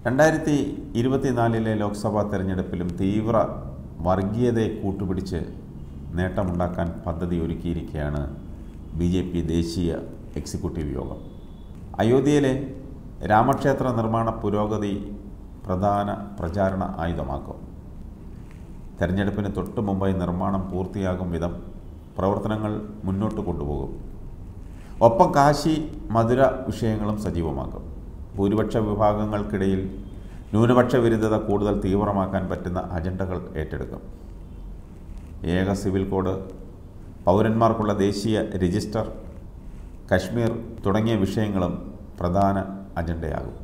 രണ്ടായിരത്തി ഇരുപത്തിനാലിലെ ലോക്സഭാ തെരഞ്ഞെടുപ്പിലും തീവ്ര വർഗീയതയെ കൂട്ടുപിടിച്ച് നേട്ടമുണ്ടാക്കാൻ പദ്ധതി ഒരുക്കിയിരിക്കുകയാണ് ബി ജെ പി ദേശീയ എക്സിക്യൂട്ടീവ് യോഗം അയോധ്യയിലെ രാമക്ഷേത്ര നിർമ്മാണ പുരോഗതി പ്രധാന പ്രചാരണ ആയുധമാക്കും തെരഞ്ഞെടുപ്പിന് തൊട്ടു മുമ്പായി നിർമ്മാണം പൂർത്തിയാകും വിധം പ്രവർത്തനങ്ങൾ മുന്നോട്ട് കൊണ്ടുപോകും ഒപ്പം കാശി മധുര വിഷയങ്ങളും സജീവമാക്കും ഭൂരിപക്ഷ വിഭാഗങ്ങൾക്കിടയിൽ ന്യൂനപക്ഷ വിരുദ്ധത കൂടുതൽ തീവ്രമാക്കാൻ പറ്റുന്ന അജണ്ടകൾ ഏറ്റെടുക്കും ഏക സിവിൽ കോഡ് പൗരന്മാർക്കുള്ള ദേശീയ രജിസ്റ്റർ കശ്മീർ തുടങ്ങിയ വിഷയങ്ങളും പ്രധാന അജണ്ടയാകും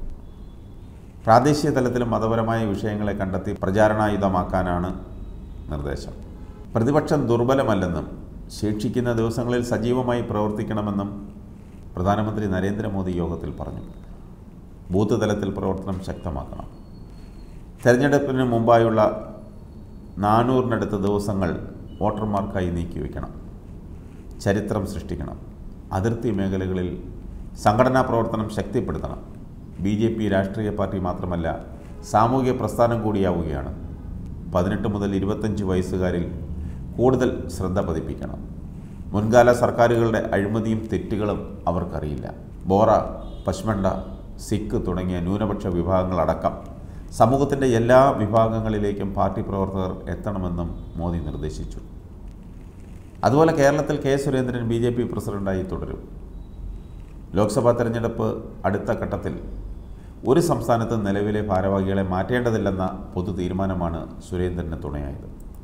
പ്രാദേശിക തലത്തിലും മതപരമായ വിഷയങ്ങളെ കണ്ടെത്തി പ്രചാരണായുധമാക്കാനാണ് നിർദ്ദേശം പ്രതിപക്ഷം ദുർബലമല്ലെന്നും ശേഷിക്കുന്ന ദിവസങ്ങളിൽ സജീവമായി പ്രവർത്തിക്കണമെന്നും പ്രധാനമന്ത്രി നരേന്ദ്രമോദി യോഗത്തിൽ പറഞ്ഞു ബൂത്ത് തലത്തിൽ പ്രവർത്തനം ശക്തമാക്കണം തെരഞ്ഞെടുപ്പിന് മുമ്പായുള്ള നാനൂറിനടുത്ത് ദിവസങ്ങൾ വോട്ടർമാർക്കായി നീക്കിവെക്കണം ചരിത്രം സൃഷ്ടിക്കണം അതിർത്തി മേഖലകളിൽ സംഘടനാ പ്രവർത്തനം ശക്തിപ്പെടുത്തണം ബി ജെ പി രാഷ്ട്രീയ പാർട്ടി മാത്രമല്ല സാമൂഹിക പ്രസ്ഥാനം കൂടിയാവുകയാണ് പതിനെട്ട് മുതൽ ഇരുപത്തഞ്ച് വയസ്സുകാരിൽ കൂടുതൽ ശ്രദ്ധ പതിപ്പിക്കണം മുൻകാല സർക്കാരുകളുടെ അഴിമതിയും തെറ്റുകളും അവർക്കറിയില്ല ബോറ പശ്മണ്ട സിഖ് തുടങ്ങിയ ന്യൂനപക്ഷ വിഭാഗങ്ങളടക്കം സമൂഹത്തിൻ്റെ എല്ലാ വിഭാഗങ്ങളിലേക്കും പാർട്ടി പ്രവർത്തകർ എത്തണമെന്നും മോദി നിർദ്ദേശിച്ചു അതുപോലെ കേരളത്തിൽ K Surendran B J P പ്രസിഡന്റായി തുടരും ലോക്സഭാ തെരഞ്ഞെടുപ്പ് അടുത്ത ഘട്ടത്തിൽ ഒരു സംസ്ഥാനത്ത് നിലവിലെ ഭാരവാഹികളെ മാറ്റേണ്ടതില്ലെന്ന പൊതു തീരുമാനമാണ് സുരേന്ദ്രന് തുണയായത്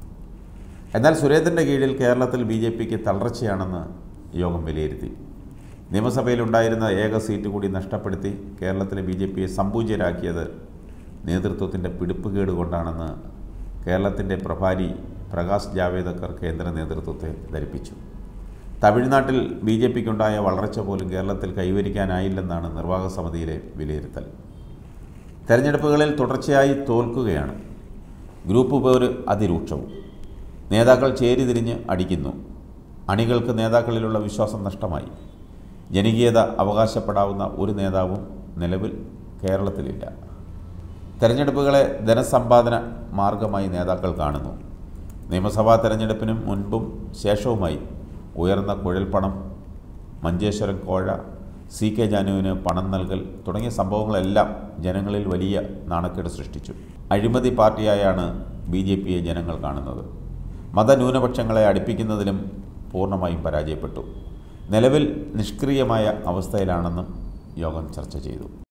എന്നാൽ സുരേന്ദ്രൻ്റെ കീഴിൽ കേരളത്തിൽ ബി ജെ പിക്ക് തളർച്ചയാണെന്ന് യോഗം വിലയിരുത്തി നിയമസഭയിലുണ്ടായിരുന്ന ഏക സീറ്റ് കൂടി നഷ്ടപ്പെടുത്തി കേരളത്തിലെ ബി ജെ പിയെ സമ്പൂജ്യരാക്കിയത് നേതൃത്വത്തിൻ്റെ പിടിപ്പുകേട് കൊണ്ടാണെന്ന് കേരളത്തിൻ്റെ പ്രഭാരി പ്രകാശ് ജാവേദക്കർ കേന്ദ്ര നേതൃത്വത്തെ ധരിപ്പിച്ചു തമിഴ്നാട്ടിൽ ബി ജെ പിക്കുണ്ടായ വളർച്ച പോലും കേരളത്തിൽ കൈവരിക്കാനായില്ലെന്നാണ് നിർവാഹക സമിതിയിലെ വിലയിരുത്തൽ തെരഞ്ഞെടുപ്പുകളിൽ തുടർച്ചയായി തോൽക്കുകയാണ് ഗ്രൂപ്പ് പോര് അതിരൂക്ഷവും നേതാക്കൾ ചേരിതിരിഞ്ഞ് അടിക്കുന്നു അണികൾക്ക് നേതാക്കളിലുള്ള വിശ്വാസം നഷ്ടമായി ജനകീയത അവകാശപ്പെടാവുന്ന ഒരു നേതാവും നിലവിൽ കേരളത്തിലില്ല തെരഞ്ഞെടുപ്പുകളെ ധനസമ്പാദന മാർഗമായി നേതാക്കൾ കാണുന്നു നിയമസഭാ തെരഞ്ഞെടുപ്പിനും മുൻപും ശേഷവുമായി ഉയർന്ന കുഴൽപ്പണം മഞ്ചേശ്വരം കോഴ സി കെ ജാനുവിന് പണം നൽകൽ തുടങ്ങിയ സംഭവങ്ങളെല്ലാം ജനങ്ങളിൽ വലിയ നാണക്കേട് സൃഷ്ടിച്ചു അഴിമതി പാർട്ടിയായാണ് ബി ജെ പിയെ ജനങ്ങൾ കാണുന്നത് മതന്യൂനപക്ഷങ്ങളെ അടുപ്പിക്കുന്നതിലും പൂർണ്ണമായും പരാജയപ്പെട്ടു നിലവിൽ നിഷ്ക്രിയമായ അവസ്ഥയിലാണെന്നും യോഗം ചർച്ച ചെയ്തു